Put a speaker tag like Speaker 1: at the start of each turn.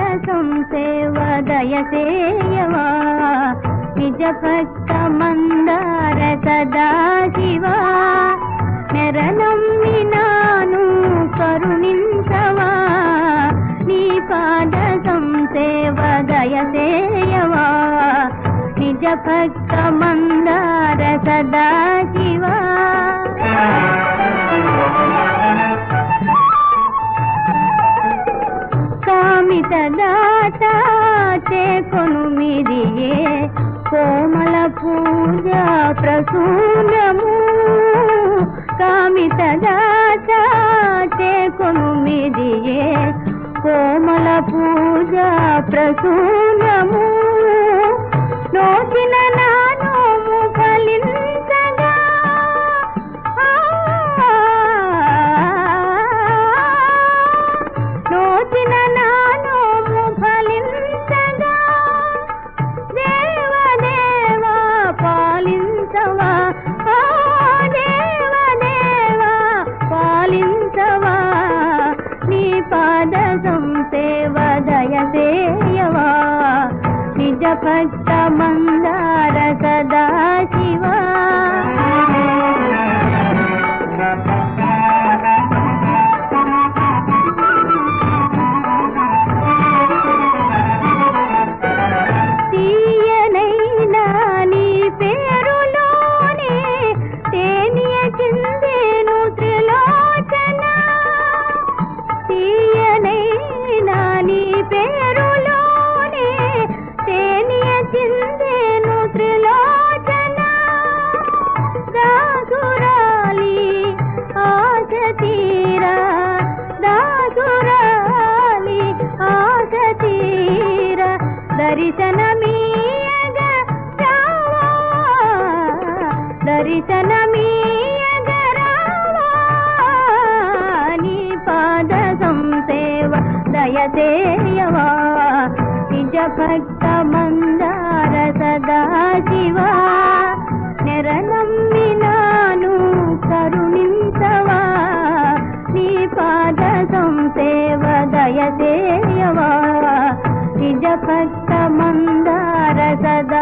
Speaker 1: సంసేవ దయసేయవా నిజ భక్త మందార సదా శివా నెరనమ్మినాను కరుణించవా నీ పాద సంసేవ దయసేయవా నిజ భక్త మందార సదా శివా కామిత దాత చేకొను మిదియే కోమల పూజ ప్రసూనము కామిత దాత చేకొను మిదియే కోమల పూజ ప్రసూనము నోచిన నానోము ఫలించగా నోచిన నానోము ఫలించగా దేవదేవా పాలించవా ఆ దేవదేవా పాలించవా నీ పాద సంసేవ దయసేయవా నిజ భక్త మందార సదా శివా తీయనైనా నీ పేరులోనే తేనియ చిందేను త్రిలోచన తీయనైనా నీ పేరులోనే తేనియ చిందేను త్రిలోచన దాసురాలి ఆశ తీరా దాసురాలి ఆశ తీరా దర్శనమీయగ రావా దర్శనమీయగ రావా నీ పాద సంసేవ దయసేయవా నిజ భక్త మందార సదా శివా నెరనమ్మినాను కరుణించవా నీ పాద సంసేవ దయసేయవా నిజ భక్త మందార సదా